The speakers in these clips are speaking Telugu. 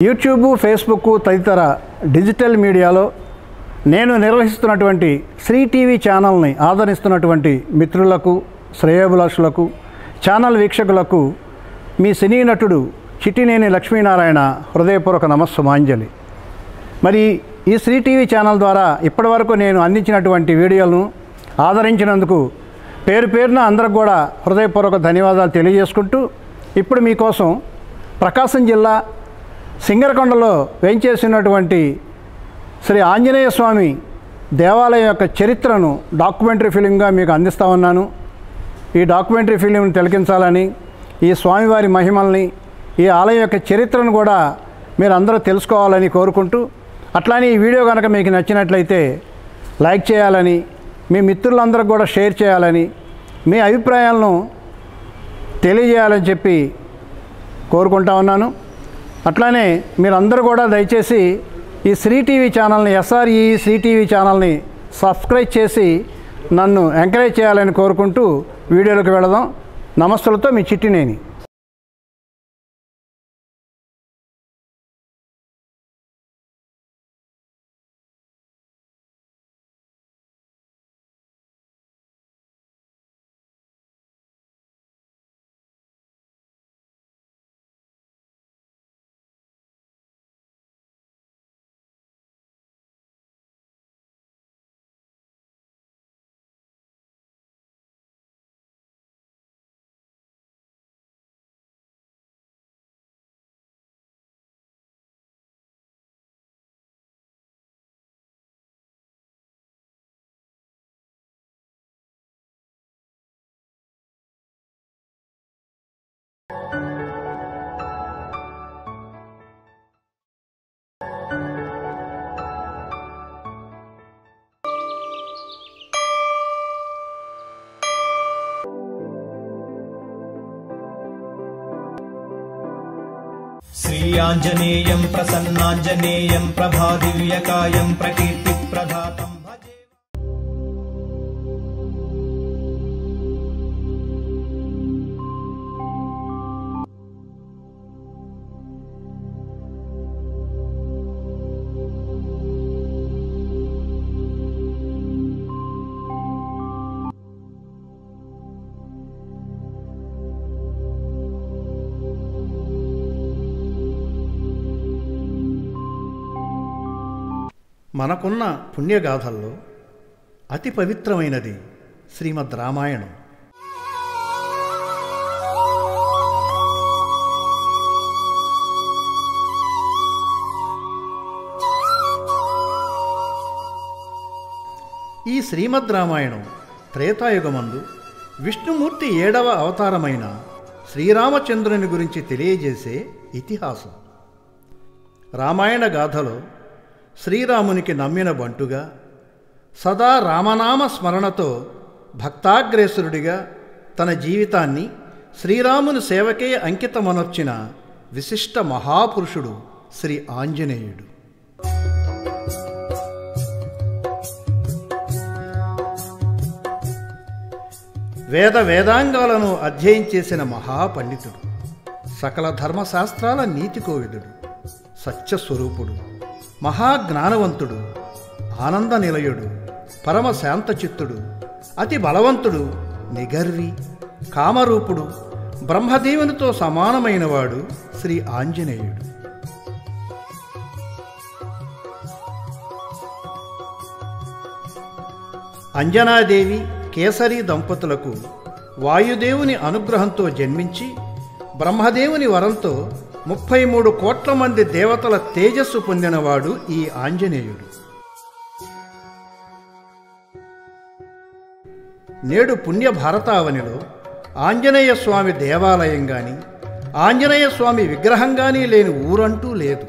యూట్యూబ్ ఫేస్బుక్ తదితర డిజిటల్ మీడియాలో నేను నిర్వహిస్తున్నటువంటి శ్రీ టీవీ ఛానల్ని ఆదరిస్తున్నటువంటి మిత్రులకు శ్రేయోభిలాషులకు ఛానల్ వీక్షకులకు మీ సినీ నటుడు చిట్టినేని లక్ష్మీనారాయణ హృదయపూర్వక నమస్సుమాంజలి మరి ఈ శ్రీ టీవీ ఛానల్ ద్వారా ఇప్పటివరకు నేను అందించినటువంటి వీడియోలను ఆదరించినందుకు పేరు పేరున అందరికి కూడా హృదయపూర్వక ధన్యవాదాలు తెలియజేసుకుంటూ ఇప్పుడు మీకోసం ప్రకాశం జిల్లా సింగరకొండలో వేంచేసినటువంటి శ్రీ ఆంజనేయ స్వామి దేవాలయం యొక్క చరిత్రను డాక్యుమెంటరీ ఫిలింగా మీకు అందిస్తా ఉన్నాను ఈ డాక్యుమెంటరీ ఫిలింని తిలకించాలని ఈ స్వామివారి మహిమల్ని ఈ ఆలయం యొక్క చరిత్రను కూడా మీరు అందరూ తెలుసుకోవాలని కోరుకుంటూ అట్లానే ఈ వీడియో కనుక మీకు నచ్చినట్లయితే లైక్ చేయాలని మీ మిత్రులందరికీ కూడా షేర్ చేయాలని మీ అభిప్రాయాలను తెలియజేయాలని చెప్పి కోరుకుంటా ఉన్నాను అట్లానే మీరందరూ కూడా దయచేసి ఈ శ్రీ టీవీ ఛానల్ని ఎస్ఆర్ఈ శ్రీ టీవీ ఛానల్ని సబ్స్క్రైబ్ చేసి నన్ను ఎంకరేజ్ చేయాలని కోరుకుంటూ వీడియోలోకి వెళదాం నమస్తులతో మీ చిట్టినేని श्रीयाञ्जनेयं प्रसन्नाञ्जनेयं प्रभादिव्यकायं प्रकीर्तिप्रदातं भजे మనకున్న పుణ్యగాథల్లో అతి పవిత్రమైనది శ్రీమద్ రామాయణం ఈ శ్రీమద్ రామాయణం త్రేతాయుగమందు విష్ణుమూర్తి ఏడవ అవతారమైన శ్రీరామచంద్రుని గురించి తెలియజేసే ఇతిహాసం రామాయణ గాథలో శ్రీరామునికి నమ్మిన బంటుగా సదా రామనామ స్మరణతో భక్తాగ్రేసురుడిగా తన జీవితాన్ని శ్రీరాముని సేవకే అంకితమనొచ్చిన విశిష్ట మహాపురుషుడు శ్రీ ఆంజనేయుడు వేద వేదాంగాలను అధ్యయనం చేసిన మహాపండితుడు సకల ధర్మశాస్త్రాల నీతికోవిదుడు సత్యస్వరూపుడు మహాజ్ఞానవంతుడు ఆనంద నిలయుడు పరమ శాంతచిత్తుడు అతి బలవంతుడు నిగర్వి కామరూపుడు బ్రహ్మదేవునితో సమానమైనవాడు శ్రీ ఆంజనేయుడు అంజనాదేవి కేసరి దంపతులకు వాయుదేవుని అనుగ్రహంతో జన్మించి బ్రహ్మదేవుని వరంతో ముప్పై మూడు కోట్ల మంది దేవతల తేజస్సు పొందినవాడు ఈ ఆంజనేయుడు నేడు పుణ్య భారతావనిలో ఆంజనేయ స్వామి దేవాలయం గాని ఆంజనేయ స్వామి విగ్రహం గాని లేని ఊరంటూ లేదు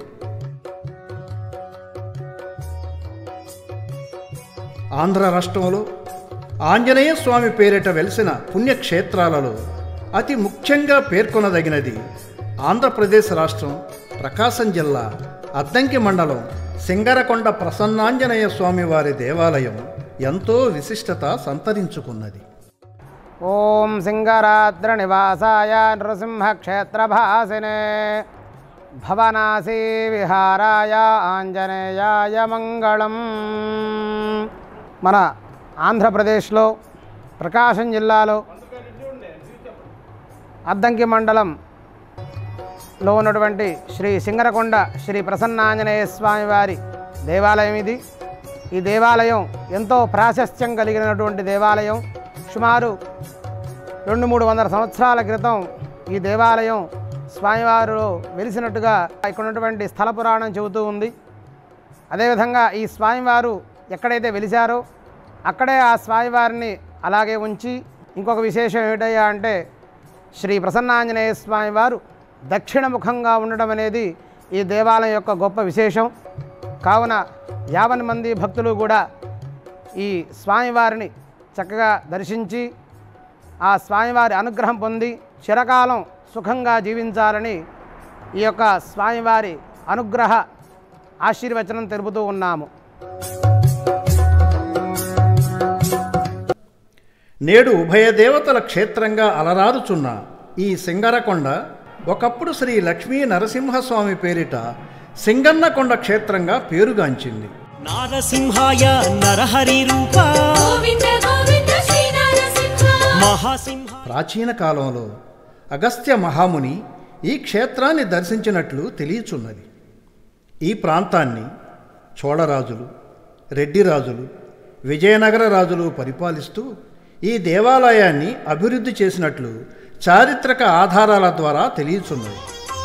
ఆంధ్ర రాష్ట్రంలో ఆంజనేయ స్వామి పేరిట వెలిసిన పుణ్యక్షేత్రాలలో అతి ముఖ్యంగా పేర్కొనదగినది ఆంధ్రప్రదేశ్ రాష్ట్రం ప్రకాశం జిల్లా అద్దంకి మండలం సింగరకొండ ప్రసన్నాంజనేయ స్వామి వారి దేవాలయం ఎంతో విశిష్టత సంతరించుకున్నది ఓం సింగరాద్ర నివాసాయ నృసింహక్షేత్రభాసినే భవనాసీ విహారాయ ఆంజనేయాయ మంగళం మన ఆంధ్రప్రదేశ్లో ప్రకాశం జిల్లాలో అద్దంకి మండలం లో ఉన్నటువంటి శ్రీ సింగరకొండ శ్రీ ప్రసన్నాంజనేయ స్వామి వారి దేవాలయం ఇది ఈ దేవాలయం ఎంతో ప్రాశస్త్యం కలిగినటువంటి దేవాలయం సుమారు రెండు మూడు వందల సంవత్సరాల క్రితం ఈ దేవాలయం స్వామివారు వెలిసినట్టుగా ఇక్కడ ఉన్నటువంటి స్థల పురాణం చెబుతూ ఉంది అదేవిధంగా ఈ స్వామివారు ఎక్కడైతే వెలిశారో అక్కడే ఆ స్వామివారిని అలాగే ఉంచి ఇంకొక విశేషం ఏమిటయ్యా అంటే శ్రీ ప్రసన్నాంజనేయ స్వామి వారు దక్షిణముఖంగా ఉండడం అనేది ఈ దేవాలయం యొక్క గొప్ప విశేషం కావున యావన్ మంది భక్తులు కూడా ఈ స్వామివారిని చక్కగా దర్శించి ఆ స్వామివారి అనుగ్రహం పొంది చిరకాలం సుఖంగా జీవించాలని ఈ యొక్క స్వామివారి అనుగ్రహ ఆశీర్వచనం తెలుపుతూ ఉన్నాము నేడు ఉభయ దేవతల క్షేత్రంగా అలరారుచున్న ఈ సింగరకొండ ఒకప్పుడు శ్రీ లక్ష్మీ నరసింహస్వామి పేరిట సింగన్నకొండ క్షేత్రంగా పేరుగాంచింది నారసింహాయ నరహరి రూప గోవింద గోవింద శ్రీ నరసింహ మహాసింహ ప్రాచీన కాలంలో అగస్త్య మహాముని ఈ క్షేత్రాన్ని దర్శించినట్లు తెలియచున్నది ఈ ప్రాంతాన్ని చోళరాజులు రెడ్డి రాజులు విజయనగర రాజులు పరిపాలిస్తూ ఈ దేవాలయాన్ని అభివృద్ధి చేసినట్లు చారిత్రక ఆధారాల ద్వారా తెలియచున్నది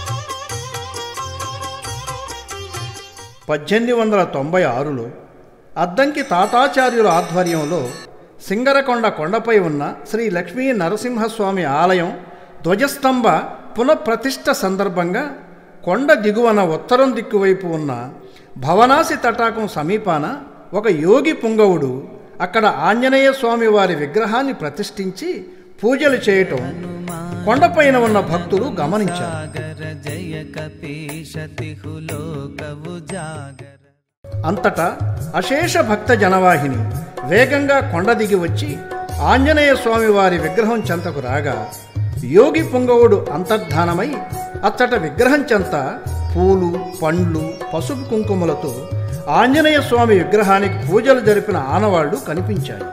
పద్దెనిమిది వందల తొంభై ఆరులో అద్దంకి తాతాచార్యుల ఆధ్వర్యంలో సింగరకొండ కొండపై ఉన్న శ్రీ లక్ష్మీ నరసింహస్వామి ఆలయం ధ్వజస్తంభ పునఃప్రతిష్ఠ సందర్భంగా కొండ దిగువన ఉత్తరం దిక్కువైపు ఉన్న భవనాసి తటాకం సమీపాన ఒక యోగి పుంగవుడు అక్కడ ఆంజనేయ స్వామి వారి విగ్రహాన్ని ప్రతిష్ఠించి పూజలు చేయటం కొండపైన ఉన్న భక్తులు గమనించారు జాగర జయ కపీశతి లోకవు జాగర అంతటా అశేష భక్త జనవాహిని వేగంగా కొండ దిగి వచ్చి ఆంజనేయ స్వామి వారి విగ్రహం చెంతకు రాగా యోగి పుంగవుడు అంతర్ధానమై అచ్చట విగ్రహం చెంత పూలు పండ్లు పసుపు కుంకుమలతో ఆంజనేయ స్వామి విగ్రహానికి పూజలు జరిపిన ఆనవాళ్లు కనిపించాయి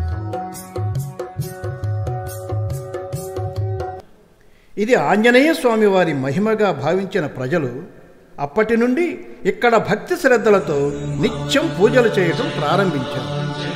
ఇది ఆంజనేయ స్వామి వారి మహిమగా భావించిన ప్రజలు అప్పటి నుండి ఇక్కడ భక్తి శ్రద్ధలతో నిత్యం పూజలు చేయటం ప్రారంభించారు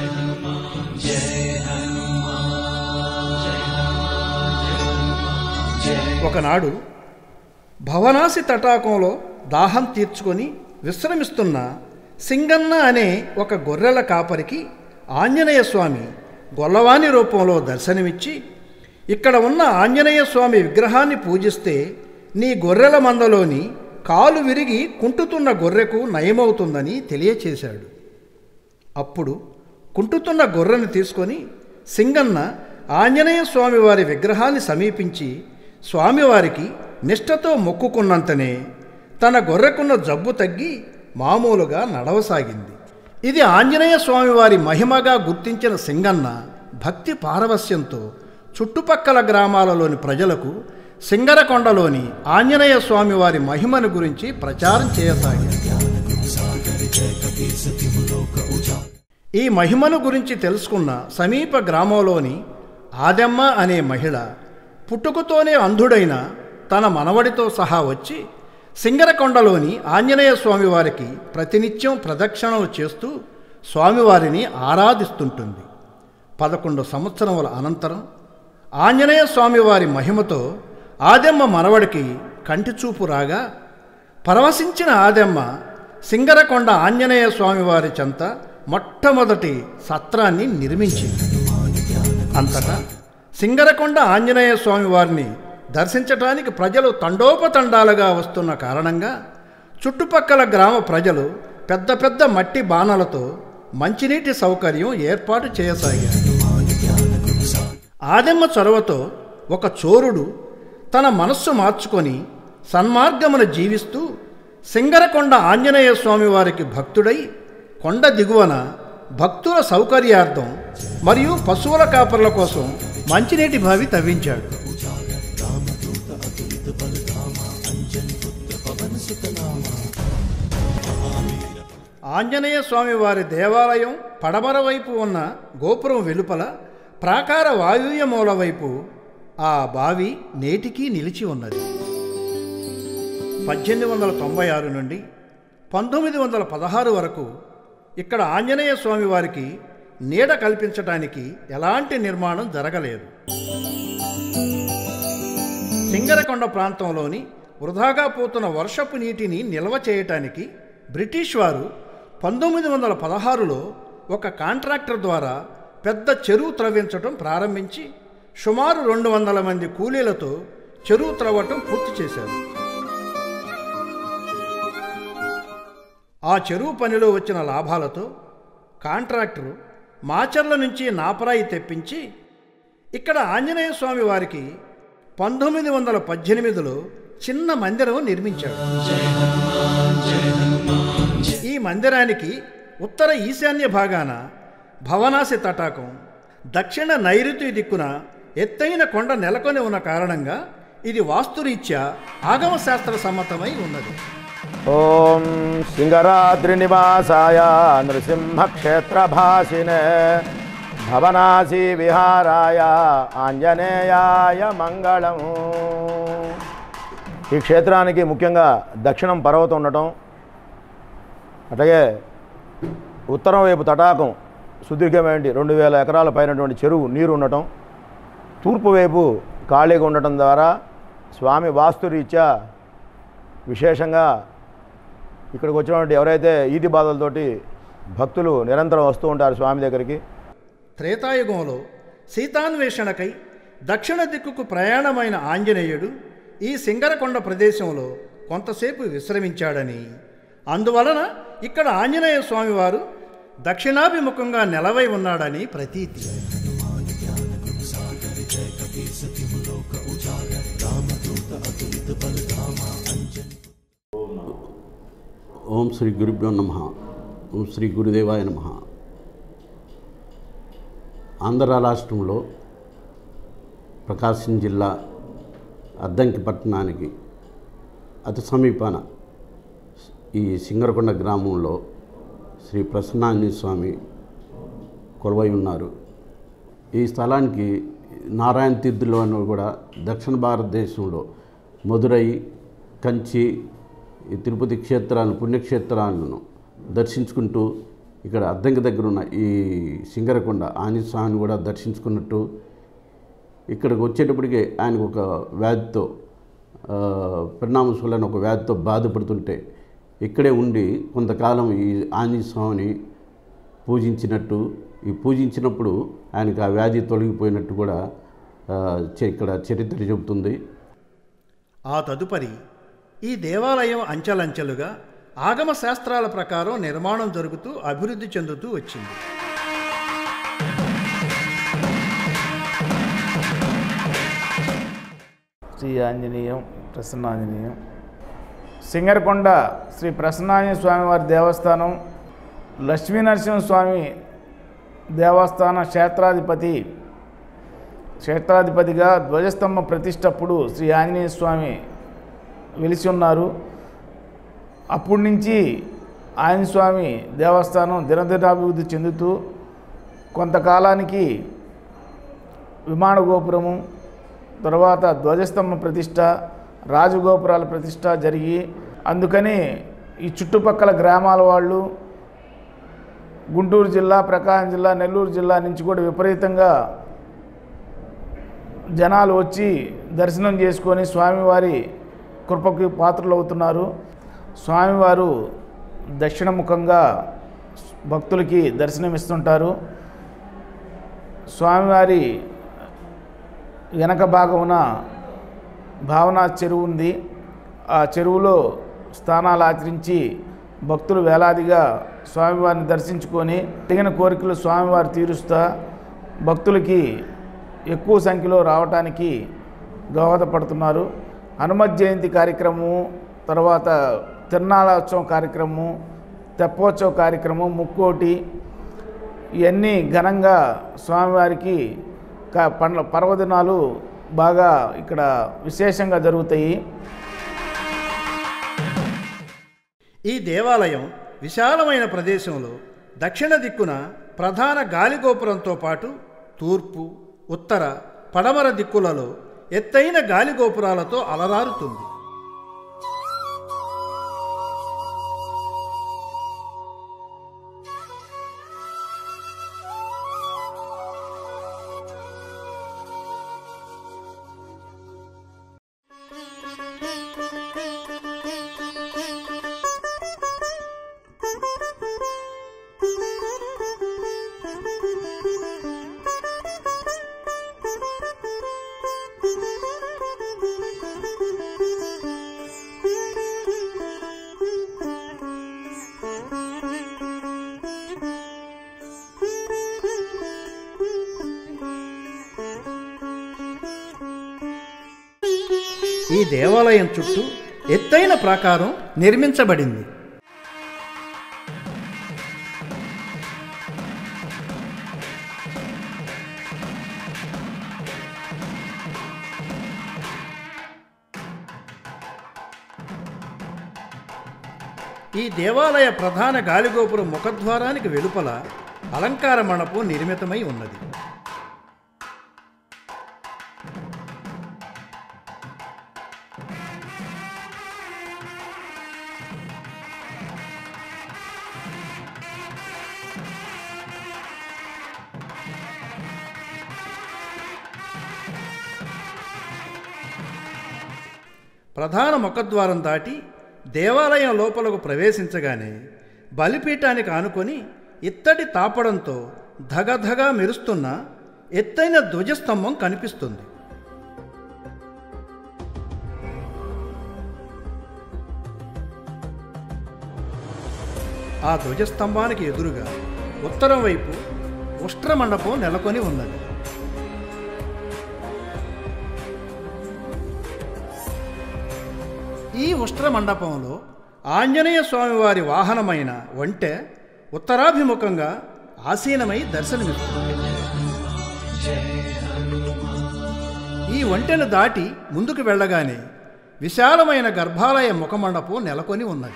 ఒకనాడు భవనాసి తటాకంలో దాహం తీర్చుకొని విశ్రమిస్తున్న సింగన్న అనే ఒక గొర్రెల కాపరికి ఆంజనేయ స్వామి గొల్లవాని రూపంలో దర్శనమిచ్చి ఇక్కడ ఉన్న ఆంజనేయ స్వామి విగ్రహాన్ని పూజిస్తే నీ గొర్రెల మందలోని కాలు విరిగి కుంటుతున్న గొర్రెకు నయమవుతుందని తెలియచేశాడు అప్పుడు కుంటుతున్న గొర్రెను తీసుకొని సింగన్న ఆంజనేయ స్వామి వారి విగ్రహాన్ని సమీపించి స్వామివారికి నిష్ఠతో మొక్కుకున్నంతనే తన గొర్రెకున్న జబ్బు తగ్గి మామూలుగా నడవసాగింది ఇది ఆంజనేయ స్వామి వారి మహిమగా గుర్తించిన సింగన్న భక్తి పారవస్యంతో చుట్టుపక్కల గ్రామాలలోని ప్రజలకు సింగరకొండలోని ఆంజనేయ స్వామి వారి మహిమను గురించి ప్రచారం చేయసాగారు ఈ మహిమను గురించి తెలుసుకున్న సమీప గ్రామంలోని ఆదెమ్మ అనే మహిళ పుట్టుకతోనే అంధుడైన తన మనవడితో సహా వచ్చి సింగరకొండలోని ఆంజనేయ స్వామి వారికి ప్రతినిత్యం ప్రదక్షిణలు చేస్తూ స్వామివారిని ఆరాధిస్తుంటుంది పదకొండు సంవత్సరముల అనంతరం ఆంజనేయ స్వామివారి మహిమతో ఆదెమ్మ మనవడికి కంటిచూపు రాగా పరవశించిన ఆదెమ్మ సింగరకొండ ఆంజనేయ స్వామివారి చెంత మొట్టమొదటి సత్రాన్ని నిర్మించింది అంతటా సింగరకొండ ఆంజనేయ స్వామి వారిని దర్శించటానికి ప్రజలు తండోపతండాలుగా వస్తున్న కారణంగా చుట్టుపక్కల గ్రామ ప్రజలు పెద్ద పెద్ద మట్టి బాణలతో మంచినీటి సౌకర్యం ఏర్పాటు చేయసాగారు ఆదెమ్మ చొరవతో ఒక చోరుడు తన మనస్సు మార్చుకొని సన్మార్గమును జీవిస్తూ సింగరకొండ ఆంజనేయ స్వామి వారికి భక్తుడై కొండ దిగువన భక్తుల సౌకర్యార్థం మరియు పశువుల కాపర్ల కోసం మంచినీటి బావి తవ్వించాడు ఆంజనేయ స్వామి వారి దేవాలయం పడమర వైపు ఉన్న గోపురం వెలుపల ప్రాకార వాయువ్య మూల వైపు ఆ బావి నేటికీ నిలిచి ఉన్నది పద్దెనిమిది వందల తొంభై ఆరు నుండి పంతొమ్మిది వందల పదహారు వరకు ఇక్కడ ఆంజనేయ స్వామి వారికి నీడ కల్పించడానికి ఎలాంటి నిర్మాణం జరగలేదు సింగరకొండ ప్రాంతంలోని వృధాగా పోతున్న వర్షపు నీటిని నిల్వ చేయటానికి బ్రిటిష్ వారు పంతొమ్మిది వందల పదహారులో ఒక కాంట్రాక్టర్ ద్వారా పెద్ద చెరువు త్రవ్వించటం ప్రారంభించి సుమారు రెండు వందల మంది కూలీలతో చెరువు త్రవ్వటం పూర్తి చేశారు ఆ చెరువు పనిలో వచ్చిన లాభాలతో కాంట్రాక్టరు మాచర్ల నుంచి నాపరాయి తెప్పించి ఇక్కడ ఆంజనేయ స్వామి వారికి పంతొమ్మిది వందల పద్దెనిమిదిలో చిన్న మందిరం నిర్మించాడు ఈ మందిరానికి ఉత్తర ఈశాన్య భాగాన భవనాసి తటాకం దక్షిణ నైరుతి దిక్కున ఎత్తైన కొండ నెలకొని ఉన్న కారణంగా ఇది వాస్తురీత్యా ఆగమ శాస్త్ర సమ్మతమై ఉన్నది ఓం సింగరాద్రినివాసాయ నృసింహక్షేత్రభాసినే భవనాసి విహారాయ ఆంజనేయాయ మంగళం ఈ క్షేత్రానికి ముఖ్యంగా దక్షిణం పర్వతం ఉండటం అట్లాగే ఉత్తరం వైపు తటాకం సుదీర్ఘమైన రెండు వేల ఎకరాల పైనటువంటి చెరువు నీరు ఉండటం తూర్పు వైపు ఖాళీగా ఉండటం ద్వారా స్వామి వాస్తురీత్యా విశేషంగా ఇక్కడికి వచ్చినటువంటి ఎవరైతే ఈతి బాధలతోటి భక్తులు నిరంతరం వస్తూ ఉంటారు స్వామి దగ్గరికి త్రేతాయుగంలో సీతాన్వేషణకై దక్షిణ దిక్కుకు ప్రయాణమైన ఆంజనేయుడు ఈ సింగరకొండ ప్రదేశంలో కొంతసేపు విశ్రమించాడని అందువలన ఇక్కడ ఆంజనేయ స్వామివారు దక్షిణాభిముఖంగా నెలవై ఉన్నాడని ప్రతీతి ఓం శ్రీ గురుభ్యో నమ ఓం శ్రీ గురుదేవాయ నమ ఆంధ్ర రాష్ట్రంలో ప్రకాశం జిల్లా అద్దంకి పట్టణానికి అతి సమీపాన ఈ సింగరకొండ గ్రామంలో శ్రీ ప్రసన్నాంజనేయ స్వామి కొలువై ఉన్నారు ఈ స్థలానికి నారాయణ తీర్థులు అని కూడా దక్షిణ భారతదేశంలో మదురై కంచి ఈ తిరుపతి క్షేత్రాలను పుణ్యక్షేత్రాలను దర్శించుకుంటూ ఇక్కడ అద్దంకి దగ్గర ఉన్న ఈ సింగరకొండ ఆంజనేయ స్వామిని కూడా దర్శించుకున్నట్టు ఇక్కడికి వచ్చేటప్పటికే ఆయనకు ఒక వ్యాధితో పరిణామశూలని ఒక వ్యాధితో బాధపడుతుంటే ఇక్కడే ఉండి కొంతకాలం ఈ ఆంజనేయ స్వామిని పూజించినట్టు ఈ పూజించినప్పుడు ఆయనకు ఆ వ్యాధి తొలగిపోయినట్టు కూడా ఆ, చే- ఇక్కడ చరిత్ర చెబుతుంది ఆ తదుపరి ఈ దేవాలయం అంచెలంచెలుగా ఆగమ శాస్త్రాల ప్రకారం నిర్మాణం జరుగుతూ అభివృద్ధి చెందుతూ వచ్చింది శ్రీ ఆంజనేయం ప్రసన్నాంజనేయం సింగరకొండ శ్రీ ప్రసన్నాంజనేయ స్వామి వారి దేవస్థానం లక్ష్మీనరసింహస్వామి దేవస్థాన క్షేత్రాధిపతి క్షేత్రాధిపతిగా ధ్వజస్తంభ ప్రతిష్టప్పుడు శ్రీ ఆంజనేయ స్వామి వెలిసి ఉన్నారు అప్పటి నుంచి ఆంజనేయ స్వామి దేవస్థానం దినదినాభివృద్ధి చెందుతూ కొంతకాలానికి విమాన గోపురము తర్వాత ధ్వజస్తంభ ప్రతిష్ట రాజగోపురాల ప్రతిష్ట జరిగి అందుకని ఈ చుట్టుపక్కల గ్రామాల వాళ్ళు గుంటూరు జిల్లా ప్రకాశం జిల్లా నెల్లూరు జిల్లా నుంచి కూడా విపరీతంగా జనాలు వచ్చి దర్శనం చేసుకొని స్వామివారి కృపకి పాత్రలు అవుతున్నారు స్వామివారు దక్షిణముఖంగా భక్తులకి దర్శనమిస్తుంటారు స్వామివారి వెనక భాగమున భావనా చెరువు ఉంది ఆ చెరువులో స్నానాలు ఆచరించి భక్తులు వేలాదిగా స్వామివారిని దర్శించుకొని తగిన కోరికలు స్వామివారు తీరుస్తా భక్తులకి ఎక్కువ సంఖ్యలో రావటానికి దోహదపడుతున్నారు హనుమత్ జయంతి కార్యక్రమము తర్వాత తిరునాళోత్సవం కార్యక్రమము తెప్పోత్సవ కార్యక్రమం ముక్కోటి ఇవన్నీ ఘనంగా స్వామివారికి క- పండ్ల పర్వదినాలు బాగా ఇక్కడ విశేషంగా జరుగుతాయి ఈ దేవాలయం విశాలమైన ప్రదేశంలో దక్షిణ దిక్కున ప్రధాన గాలిగోపురంతో పాటు తూర్పు ఉత్తర పడమర దిక్కులలో ఎత్తైన గాలిగోపురాలతో అలరారుతుంది ఈ దేవాలయం చుట్టూ ఎత్తైన ప్రాకారం నిర్మించబడింది ఈ దేవాలయ ప్రధాన గాలిగోపురం ముఖద్వారానికి వెలుపల అలంకార మండపం నిర్మితమై ఉన్నది ప్రధాన ముఖద్వారం దాటి దేవాలయం లోపలకు ప్రవేశించగానే బలిపీఠానికి ఆనుకొని ఇత్తడి తాపడంతో ధగధగా మెరుస్తున్న ఎత్తైన ధ్వజస్తంభం కనిపిస్తుంది ఆ ధ్వజస్తంభానికి ఎదురుగా ఉత్తరం వైపు ఉష్ట్ర మండపం నెలకొని ఉన్నది ఈ ఉష్ట్ర మండపంలో ఆంజనేయ స్వామివారి వాహనమైన ఒంటె ఉత్తరాభిముఖంగా ఆసీనమై దర్శనమిస్తుంది ఈ ఒంటెను దాటి ముందుకు వెళ్ళగానే విశాలమైన గర్భాలయ ముఖమండపం నెలకొని ఉన్నది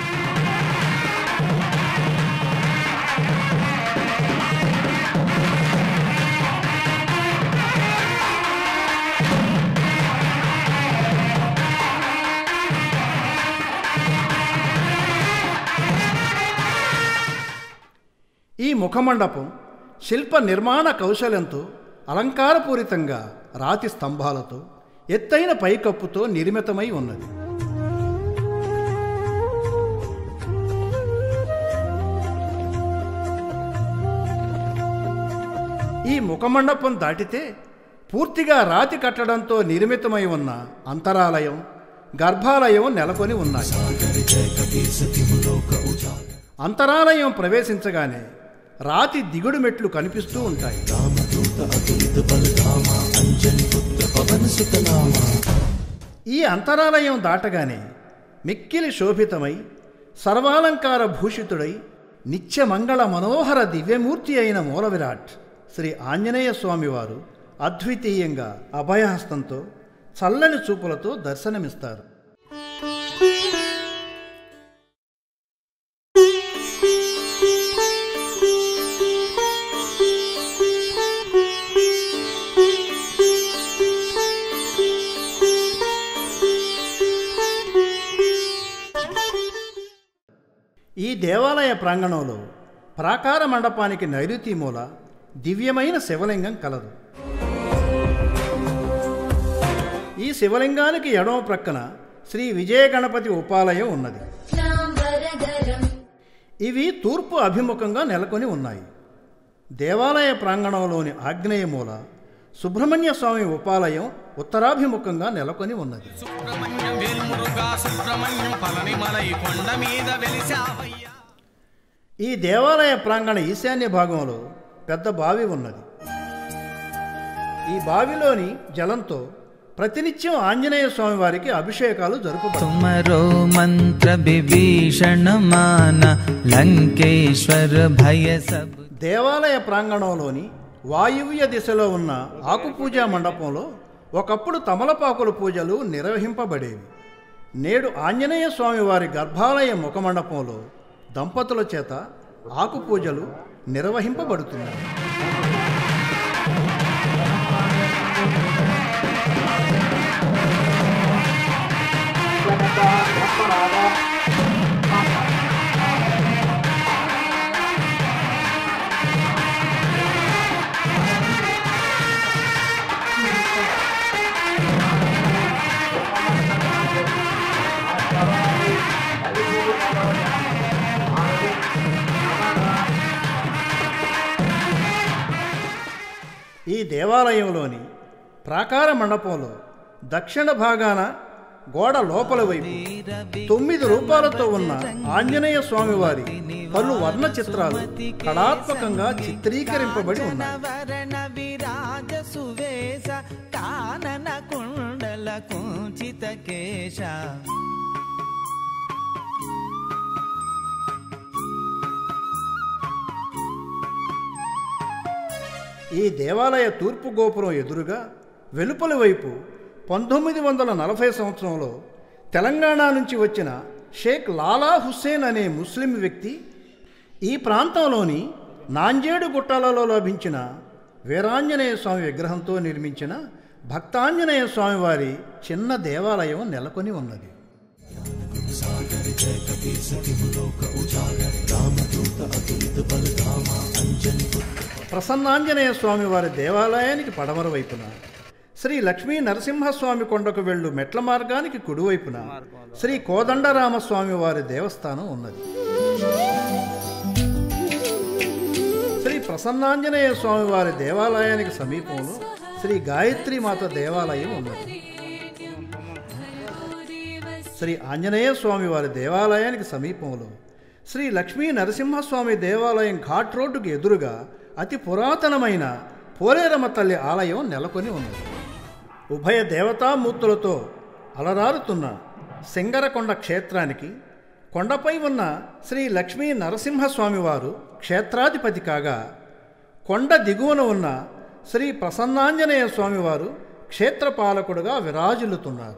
ఈ ముఖమండపం శిల్ప నిర్మాణ కౌశలంతో అలంకారపూరితంగా రాతి స్తంభాలతో ఎత్తైన పైకప్పుతో నిర్మితమై ఉన్నది ఈ ముఖమండపం దాటితే పూర్తిగా రాతి కట్టడంతో నిర్మితమై ఉన్న అంతరాలయం గర్భాలయం నెలకొని ఉన్నాయి అంతరాలయం ప్రవేశించగానే రాతి దిగుడు మెట్లు కనిపిస్తూ ఉంటాయి ఈ అంతరాలయం దాటగానే మిక్కిలి శోభితమై సర్వాలంకార భూషితుడై నిత్యమంగళ మనోహర దివ్యమూర్తి అయిన మూల విరాట్ శ్రీ ఆంజనేయ స్వామివారు అద్వితీయంగా అభయహస్తంతో చల్లని చూపులతో దర్శనమిస్తారు ఈ దేవాలయ ప్రాంగణంలో ప్రాకార మండపానికి నైరుతి మూల దివ్యమైన శివలింగం కలదు ఈ శివలింగానికి ఎడమ ప్రక్కన శ్రీ విజయ గణపతి ఉపాలయం ఉన్నది ఇవి తూర్పు అభిముఖంగా నెలకొని ఉన్నాయి దేవాలయ ప్రాంగణంలోని ఆగ్నేయ మూల సుబ్రహ్మణ్య స్వామి ఉపాలయం ఉత్తరాభిముఖంగా నెలకొని ఉన్నది సుబ్రహ్మణ్యం వేల్మురుగా సుబ్రహ్మణ్యం పళనిమలై కొండ మీద వెలిసావయ్యా ఈ దేవాలయ ప్రాంగణ ఈశాన్య భాగంలో పెద్ద బావి ఉన్నది ఈ బావిలోని జలంతో ప్రతినిత్యం ఆంజనేయ స్వామి వారికి అభిషేకాలు జరుపబడతాయి तुमरो मंत्र विभीषण माना लंकेश्वर भय सब దేవాలయ ప్రాంగణంలోని వాయువ్య దిశలో ఉన్న ఆకుపూజా మండపంలో ఒకప్పుడు తమలపాకుల పూజలు నిర్వహింపబడేవి నేడు ఆంజనేయ స్వామి వారి గర్భాలయ ముఖమండపంలో దంపతుల చేత ఆకు పూజలు నిర్వహింపబడుతున్నాయి ఈ దేవాలయంలోని ప్రాకార మండపంలో దక్షిణ భాగాన గోడ లోపల వైపు తొమ్మిది రూపాలతో ఉన్న ఆంజనేయ స్వామివారి పలు వర్ణ చిత్రాలు కళాత్మకంగా చిత్రీకరింపబడి ఉన్నాయి వరణ విరాజ సువేశ కానన కుండల కుంచిత కేశ ఈ దేవాలయ తూర్పు గోపురం ఎదురుగా వెలుపలి వైపు పంతొమ్మిది వందల నలభై సంవత్సరంలో తెలంగాణ నుంచి వచ్చిన షేక్ లాలా హుస్సేన్ అనే ముస్లిం వ్యక్తి ఈ ప్రాంతంలోని నాంజేడు గుట్టాలలో లభించిన వీరాంజనేయ స్వామి విగ్రహంతో నిర్మించిన భక్తాంజనేయ స్వామి వారి చిన్న దేవాలయం నెలకొని ఉన్నది ప్రసన్నాంజనేయ స్వామి వారి దేవాలయానికి పడమర వైపున శ్రీ లక్ష్మీ నరసింహస్వామి కొండకు వెళ్ళు మెట్ల మార్గానికి కుడివైపున శ్రీ కోదండరామస్వామి వారి దేవస్థానం ఉన్నది శ్రీ ప్రసన్నాంజనేయ స్వామి వారి దేవాలయానికి సమీపంలో శ్రీ గాయత్రి మాత దేవాలయం ఉన్నది శ్రీ ఆంజనేయ స్వామి వారి దేవాలయానికి సమీపంలో శ్రీ లక్ష్మీ నరసింహస్వామి దేవాలయం ఘాట్ రోడ్డుకు ఎదురుగా అతి పురాతనమైన పోలేరమ్మ తల్లి ఆలయం నెలకొని ఉన్నది ఉభయ దేవతామూర్తులతో అలరారుతున్న సింగరకొండ క్షేత్రానికి కొండపై ఉన్న శ్రీ లక్ష్మీ నరసింహస్వామి వారు క్షేత్రాధిపతి కాగా కొండ దిగువన ఉన్న శ్రీ ప్రసన్నాంజనేయ స్వామివారు క్షేత్రపాలకుడుగా విరాజిల్లుతున్నారు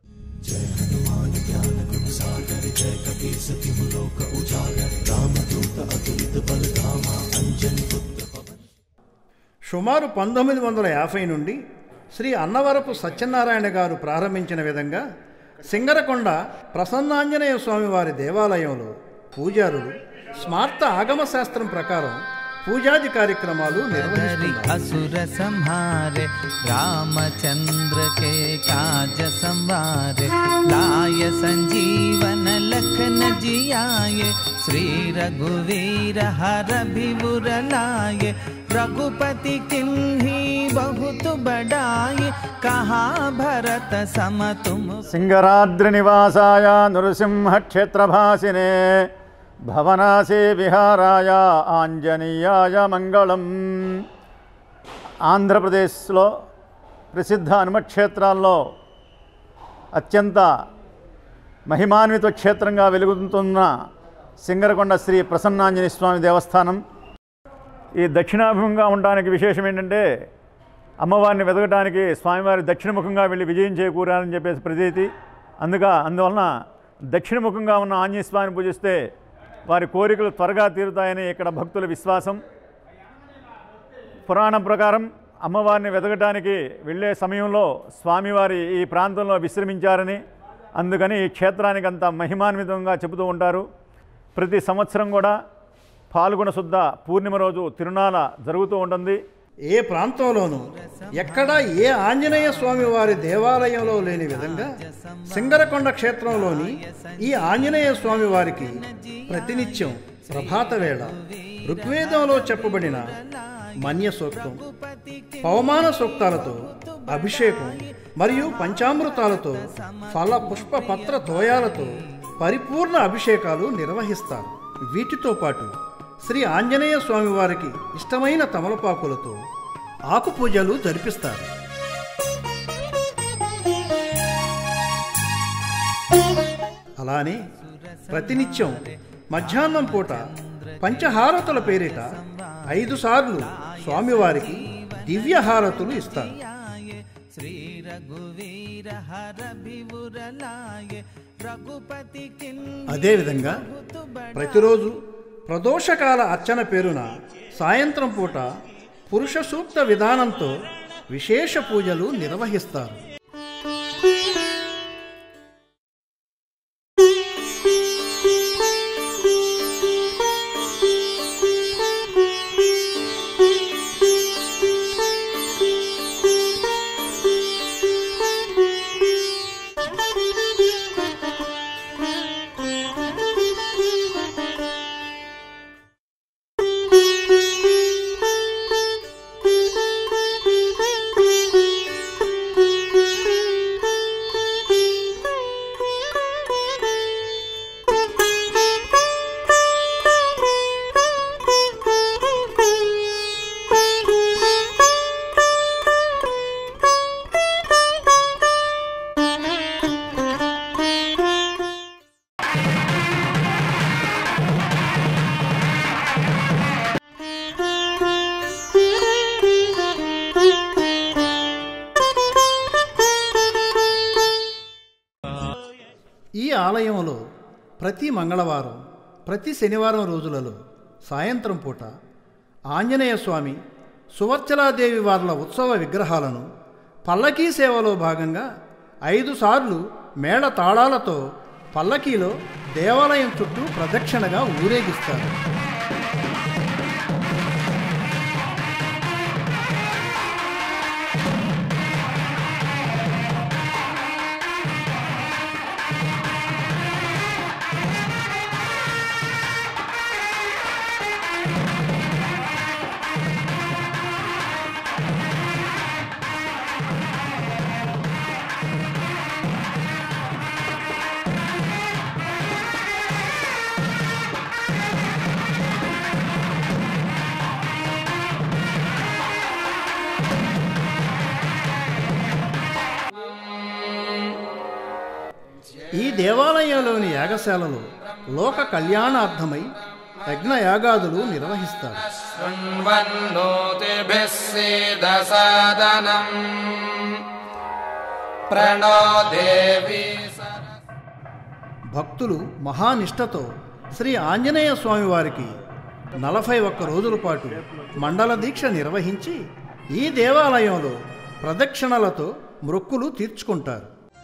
సుమారు పంతొమ్మిది వందల యాభై నుండి శ్రీ అన్నవరపు సత్యనారాయణ గారు ప్రారంభించిన విధంగా సింగరకొండ ప్రసన్నాంజనేయ స్వామి వారి దేవాలయంలో పూజారులు స్మార్త ఆగమ శాస్త్రం ప్రకారం పూజాది కార్యక్రమాలు हरि నిర్వహిస్తున్నారు असुर संहारे रामचंद्र के काज संवारे लाय संजीवन लखन जियाए श्री रघुवीर हर विबुर लाए रघुपति किन्ही बहुत बड़ाए कहा भरत सम तुम సింగరాద్రి నివాసాయ నృసింహక్షేత్రభాసినే భవనాసే విహారాయ ఆంజనేయాయ మంగళం ఆంధ్రప్రదేశ్లో ప్రసిద్ధ హనుమక్షేత్రాల్లో అత్యంత మహిమాన్విత క్షేత్రంగా వెలుగుతున్న సింగరకొండ శ్రీ ప్రసన్నాంజనేయ స్వామి దేవస్థానం ఈ దక్షిణాభిముఖంగా ఉండడానికి విశేషం ఏంటంటే అమ్మవారిని వెతకడానికి స్వామివారి దక్షిణముఖంగా వెళ్ళి విజయం చేకూరాలని చెప్పేసి ప్రతీతి అందుగా అందువలన దక్షిణముఖంగా ఉన్న ఆంజనేయ స్వామిని పూజిస్తే వారి కోరికలు త్వరగా తీరుతాయని ఇక్కడ భక్తుల విశ్వాసం పురాణం ప్రకారం అమ్మవారిని వెతకడానికి వెళ్ళే సమయంలో స్వామివారి ఈ ప్రాంతంలో విశ్రమించారని అందుకని ఈ క్షేత్రానికి అంత మహిమాన్వితంగా చెబుతూ ఉంటారు ప్రతి సంవత్సరం కూడా పాల్గొన శుద్ధ పూర్ణిమ రోజు తిరునాళ జరుగుతూ ఉంటుంది ఏ ప్రాంతంలోనూ ఎక్కడా ఏ ఆంజనేయ స్వామి వారి దేవాలయంలో లేని విధంగా సింగరకొండ క్షేత్రంలోని ఈ ఆంజనేయ స్వామి వారికి ప్రతినిత్యం ప్రభాత వేళ ఋగ్వేదంలో చెప్పబడిన మన్య సూక్తం పవమాన సూక్తాలతో అభిషేకం మరియు పంచామృతాలతో ఫల పుష్ప పత్ర తోయాలతో పరిపూర్ణ అభిషేకాలు నిర్వహిస్తారు వీటితో పాటు శ్రీ ఆంజనేయ స్వామి వారికి ఇష్టమైన తమలపాకులతో ఆకు పూజలు జరిపిస్తారు అలానే ప్రతినిత్యం మధ్యాహ్నం పూట పంచహారతుల పేరిట ఐదు సార్లు స్వామివారికి దివ్య హారతులు ఇస్తారు రఘువీర హర భివురలాయే రఘుపతి అదేవిధంగా ప్రతిరోజు ప్రదోషకాల అర్చన పేరున సాయంత్రం పూట పురుష సూక్త విధానంతో విశేష పూజలు నిర్వహిస్తారు ఈ ఆలయంలో ప్రతి మంగళవారం ప్రతి శనివారం రోజులలో సాయంత్రం పూట ఆంజనేయ స్వామి సువర్చలాదేవి వార్ల ఉత్సవ విగ్రహాలను పల్లకీ సేవలో భాగంగా ఐదు సార్లు మేళ తాళాలతో పల్లకీలో దేవాలయం చుట్టూ ప్రదక్షిణగా ఊరేగిస్తారు ఈ దేవాలయంలోని యాగశాలలో లోక కళ్యాణార్థమై యజ్ఞయాగాదులు నిర్వహిస్తారు शृण्वन्नोतिभिः सीदसादनम् प्रणो देवी భక్తులు మహానిష్టతో శ్రీ ఆంజనేయ స్వామి వారికి నలభై ఒక్క రోజుల పాటు మండల దీక్ష నిర్వహించి ఈ దేవాలయంలో ప్రదక్షిణలతో మృక్కులు తీర్చుకుంటారు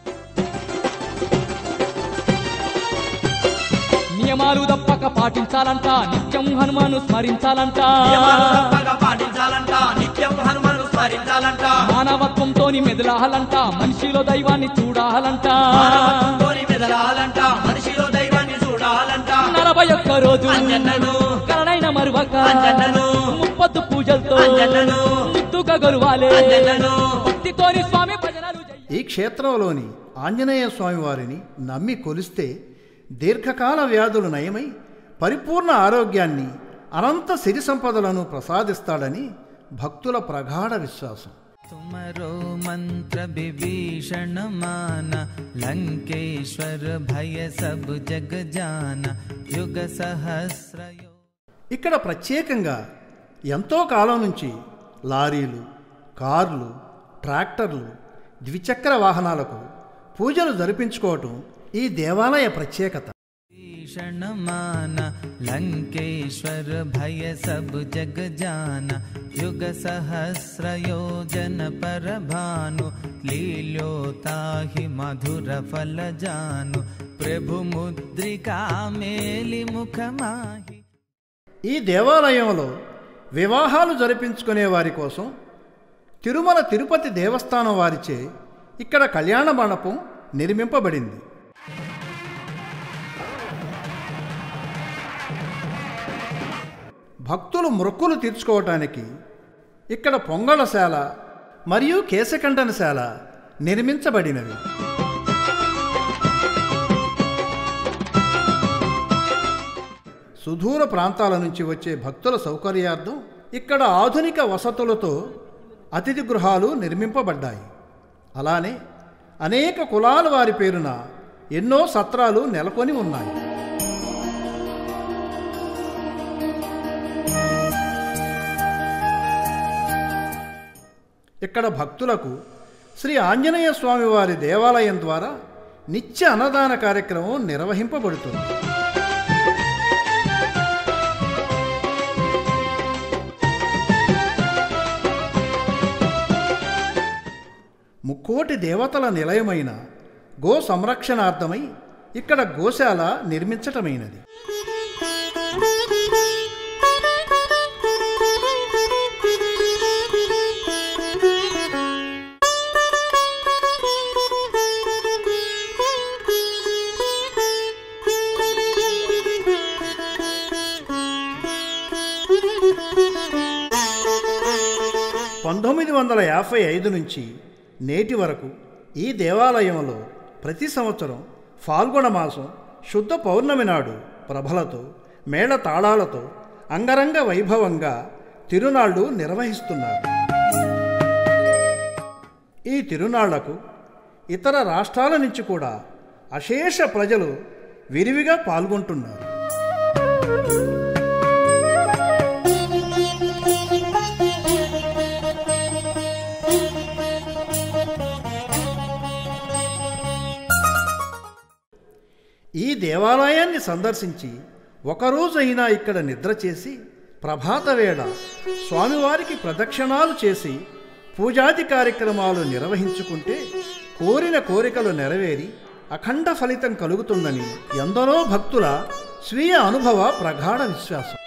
నియమాలు తప్పక పాటించాలంట నిత్యం హనుమాను స్మరించాలంట పాటించాలంట నిత్యం హనుమను స్మరించాలంట మానవత్వంతోని మెదలాలంట మనిషిలో దైవాన్ని చూడాలంట మానవత్వంతోని మెదలాలంట మనిషిలో దైవాన్ని చూడాలంట నలభై ఒక్క రోజు అంజన్నను కరణైన మరువక అంజన్నను ముప్పొద్దు పూజలతో అంజన్నను ముద్దుగా గొరువాలే అంజన్నను భక్తితోని స్వామి భజనలు ఈ క్షేత్రంలోని ఆంజనేయ స్వామి వారిని నమ్మి కొలిస్తే దీర్ఘకాల వ్యాధులు నయమై పరిపూర్ణ ఆరోగ్యాన్ని అనంత సిరి సంపదలను ప్రసాదిస్తాడని భక్తుల ప్రగాఢ విశ్వాసం तुमरो मंत्र विभीषण माना लंकेश्वर भय सब जग जाना युग सहस्र ఇక్కడ ప్రత్యేకంగా ఎంతో కాలం నుంచి లారీలు కార్లు ట్రాక్టర్లు ద్విచక్ర వాహనాలకు పూజలు జరిపించుకోవటం ఈ దేవాలయ ప్రత్యేకత भीषण माना लंकेश्वर भय सब जग जाना युग सहस्र योजन पर भानु लील्योताहि मधुर फल जानु प्रभु मुद्रिका मेलि मुख माहि ఈ దేవాలయంలో వివాహాలు జరిపించుకునే వారి కోసం తిరుమల తిరుపతి దేవస్థానం వారిచే ఇక్కడ కళ్యాణ మండపం నిర్మింపబడింది భక్తులు మొక్కులు తీర్చుకోవటానికి ఇక్కడ పొంగళశాల మరియు కేశఖండనశాల నిర్మించబడినవి సుదూర ప్రాంతాల నుంచి వచ్చే భక్తుల సౌకర్యార్థం ఇక్కడ ఆధునిక వసతులతో అతిథి గృహాలు నిర్మింపబడ్డాయి అలానే అనేక కులాల వారి పేరున ఎన్నో సత్రాలు నెలకొని ఉన్నాయి ఇక్కడ భక్తులకు శ్రీ ఆంజనేయ స్వామి వారి దేవాలయం ద్వారా నిత్య అన్నదాన కార్యక్రమం నిర్వహింపబడుతుంది ముక్కోటి దేవతల నిలయమైన గో సంరక్షణార్థమై ఇక్కడ గోశాల నిర్మించటమైనది పంతొమ్మిది వందల యాభై ఐదు నుంచి నేటి వరకు ఈ దేవాలయంలో ప్రతి సంవత్సరం ఫాల్గుణ మాసం శుద్ధ పౌర్ణమి నాడు ప్రభలతో మేళ తాళాలతో అంగరంగ వైభవంగా తిరునాళ్ళు నిర్వహిస్తున్నారు ఈ తిరునాళ్లకు ఇతర రాష్ట్రాల నుంచి కూడా అశేష ప్రజలు విరివిగా పాల్గొంటున్నారు ఈ దేవాలయాన్ని సందర్శించి ఒకరోజైనా ఇక్కడ నిద్ర చేసి ప్రభాత వేళ స్వామివారికి ప్రదక్షిణాలు చేసి పూజాది కార్యక్రమాలు నిర్వహించుకుంటే కోరిన కోరికలు నెరవేరి అఖండ ఫలితం కలుగుతుందని ఎందరో భక్తుల స్వీయ అనుభవ ప్రగాఢ విశ్వాసం